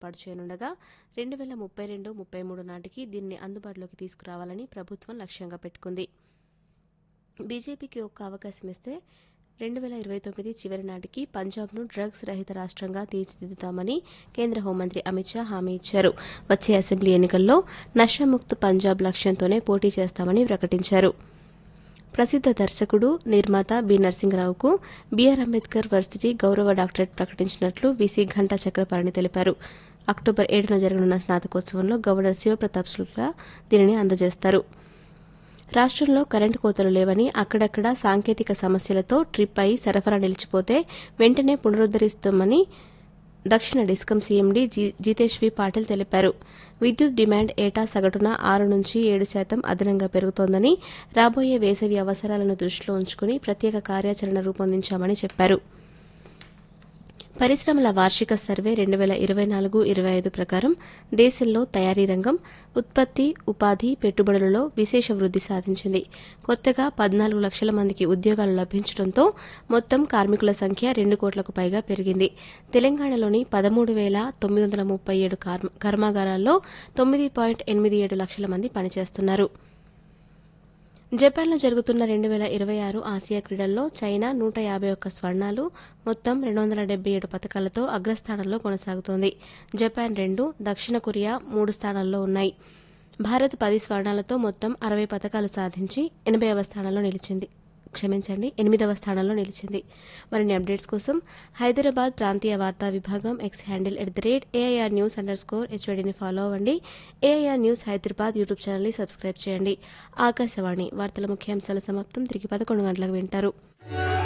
ఏర్పాటు చేయనుండగా రెండు వేల ముప్పై రెండు ముప్పై మూడు నాటికి దీన్ని అందుబాటులోకి తీసుకురావాలని ప్రభుత్వం లక్ష్యంగా పెట్టుకుంది బీజేపీకి ఒక్క అవకాశం ఇస్తే రెండు వేల ఇరవై తొమ్మిది చివరి నాటికి పంజాబ్ను డ్రగ్స్ రహిత రాష్ట్రంగా తీర్చిదిద్దుతామని కేంద్ర హోంమంత్రి అమిత్ షా హామీ ఇచ్చారు వచ్చే అసెంబ్లీ ఎన్నికల్లో నషాముక్త్ పంజాబ్ లక్ష్యంతోనే పోటీ చేస్తామని ప్రకటించారు ప్రసిద్ధ దర్శకుడు నిర్మాత బి నరసింహరావుకు బిఆర్ అంబేద్కర్ వర్సిటీ గౌరవ డాక్టరేట్ ప్రకటించినట్లు వీసీ ఘంటా చక్రపాణి తెలిపారు అక్టోబర్ ఏడున జరగనున్న స్నాతకోత్సవంలో గవర్నర్ శివప్రతాప్ శుక్లా దీనిని అందజేస్తారు రాష్ట్రంలో కరెంటు కోతలు లేవని అక్కడక్కడ సాంకేతిక సమస్యలతో ట్రిప్ అయి సరఫరా నిలిచిపోతే వెంటనే పునరుద్దరిస్తామని దక్షిణ discom CMD G Jitesh V Patil తెలిపారు విద్యుత్ డిమాండ్ ఏటా సగటున ఆరు నుంచి ఏడు శాతం అదనంగా పెరుగుతోందని రాబోయే వేసవి అవసరాలను దృష్టిలో ఉంచుకుని ప్రత్యేక కార్యాచరణ రూపొందించామని చెప్పారు పరిశ్రమల వార్షిక సర్వే రెండు వేల ఇరవై నాలుగు ఇరవై ఐదు ప్రకారం దేశంలో తయారీ రంగం ఉత్పత్తి ఉపాధి పెట్టుబడులలో విశేష వృద్ధి సాధించింది కొత్తగా పద్నాలుగు లక్షల మందికి ఉద్యోగాలు లభించడంతో మొత్తం కార్మికుల సంఖ్య రెండు కోట్లకు పైగా పెరిగింది తెలంగాణలోని పదమూడు వేల తొమ్మిది వందల ముప్పై ఏడు కర్మాగారాల్లో తొమ్మిది పాయింట్ ఎనిమిది ఏడు లక్షల మంది పనిచేస్తున్నారు జపాన్లో జరుగుతున్న రెండు వేల ఇరవై ఆరు ఆసియా క్రీడల్లో చైనా నూట యాభై ఒక్క స్వర్ణాలు మొత్తం రెండు వందల డెబ్బై ఏడు పథకాలతో అగ్రస్థానంలో కొనసాగుతోంది జపాన్ రెండు దక్షిణ కొరియా మూడు స్థానాల్లో ఉన్నాయి భారత్ పది స్వర్ణాలతో మొత్తం అరవై పథకాలు సాధించి ఎనభైవ స్థానంలో నిలిచింది క్షమించండి ఎనిమిదవ స్థానంలో నిలిచింది మరిన్ని అప్డేట్స్ కోసం హైదరాబాద్ ప్రాంతీయ వార్తా విభాగం X handle at the rate AIR news underscore స్కోర్ హెచ్ఓడిని ఫాలో అవ్వండి ఏఐఆర్ న్యూస్ హైదరాబాద్ యూట్యూబ్ ఛానల్ని సబ్స్క్రైబ్ చేయండి ఆకాశవాణి వార్తల ముఖ్యాంశాల సమాప్తం తిరిగి పదకొండు గంటలకు వింటారు